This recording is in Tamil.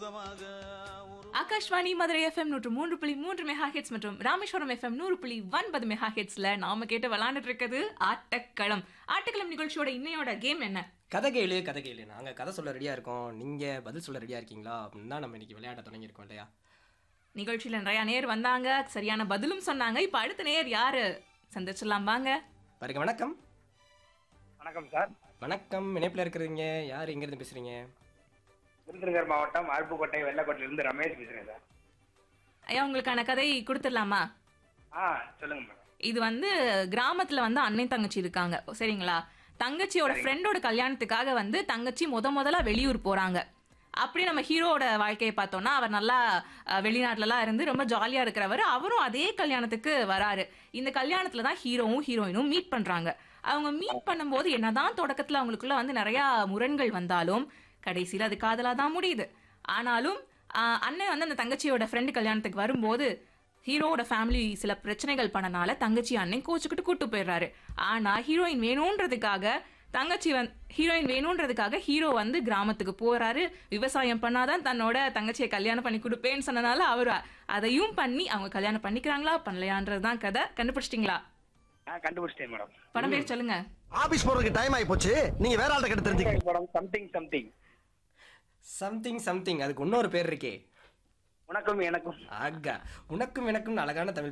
முகமாக ஒரு ஆகாஷ்வாணி மதுரை எஃப்எம் நூற்று மூன்று புள்ளி மூன்று மெகா ஹெட்ஸ் மற்றும் ராமேஸ்வரம் எஃப்எம் நூறு புள்ளி ஒன்பது மெகா ஹெட்ஸ்ல நாம கேட்டு விளாண்டுட்டு இருக்குது ஆட்டக்களம் ஆட்டக்களம் நிகழ்ச்சியோட இன்னையோட கேம் என்ன கதை கேளு கதை கேளு நாங்கள் கதை சொல்ல ரெடியாக இருக்கோம் நீங்கள் பதில் சொல்ல ரெடியாக இருக்கீங்களா அப்படின்னு தான் நம்ம இன்னைக்கு விளையாட தொடங்கியிருக்கோம் இல்லையா நிகழ்ச்சியில நிறைய நேர் வந்தாங்க சரியான பதிலும் சொன்னாங்க இப்ப அடுத்த நேர் யாரு சந்திச்சிடலாம் வாங்க பாருங்க வணக்கம் வணக்கம் சார் வணக்கம் இணைப்பில் இருக்கிறீங்க யார் எங்கேருந்து பேசுகிறீங்க விருதுநகர் மாவட்டம் அருப்புக்கோட்டை வெள்ளக்கோட்டையிலிருந்து ரமேஷ் பேசுறேன் சார் ஐயா உங்களுக்கான கதை கொடுத்துடலாமா ஆ சொல்லுங்க மேடம் இது வந்து கிராமத்துல வந்து அண்ணன் தங்கச்சி இருக்காங்க சரிங்களா தங்கச்சியோட ஃப்ரெண்டோட கல்யாணத்துக்காக வந்து தங்கச்சி முத முதல்ல வெளியூர் போறாங்க அப்படி நம்ம ஹீரோவோட வாழ்க்கையை பார்த்தோம்னா அவர் நல்லா அஹ், வெளிநாட்டுலலாம் இருந்து ரொம்ப ஜாலியா இருக்கிறவர் அவரும் அதே கல்யாணத்துக்கு வராரு இந்த கல்யாணத்துல தான் ஹீரோவும் ஹீரோயினும் மீட் பண்றாங்க அவங்க மீட் பண்ணும்போது என்னதான் தொடக்கத்துல அவங்களுக்குள்ள வந்து நிறைய முரண்கள் வந்தாலும் கடைசியில் அது காதலா தான் முடியுது ஆனாலும் ஆஹ், அண்ணன் வந்து அந்த தங்கச்சியோட ஃப்ரெண்டு கல்யாணத்துக்கு வரும்போது ஹீரோவோட ஃபேமிலி சில பிரச்சனைகள் பண்ணனால தங்கச்சி அண்ணன் கோச்சுக்கிட்டு கூட்டு போயிடுறாரு ஆனா ஹீரோயின் வேணுன்றதுக்காக தங்கச்சி வந் ஹீரோயின் வேணுன்றதுக்காக ஹீரோ வந்து கிராமத்துக்கு போறாரு விவசாயம் பண்ணாதான் தன்னோட தங்கச்சியை கல்யாணம் பண்ணி கொடுப்பேன்னு சொன்னனால அவர் அதையும் பண்ணி அவங்க கல்யாணம் பண்ணிக்கிறாங்களா பண்ணலையான்றது தான் கதை கண்டுபிடிச்சிட்டிங்களா ஆ கண்டுபிடிச்சிட்டேன் மேடம் படம் பேர் சொல்லுங்க ஆபீஸ் போறதுக்கு டைம் ஆயி போச்சு நீங்க வேற ஆள்கிட்ட கிட்ட தெரிஞ்சுக்க படம் சம்திங் சம்திங் சம்திங் சம்திங் அதுக்கு இன்னொரு பேர் இருக்கே உனக்கும் எனக்கும் ஆகா உனக்கும் எனக்கும் அழகான தமிழ்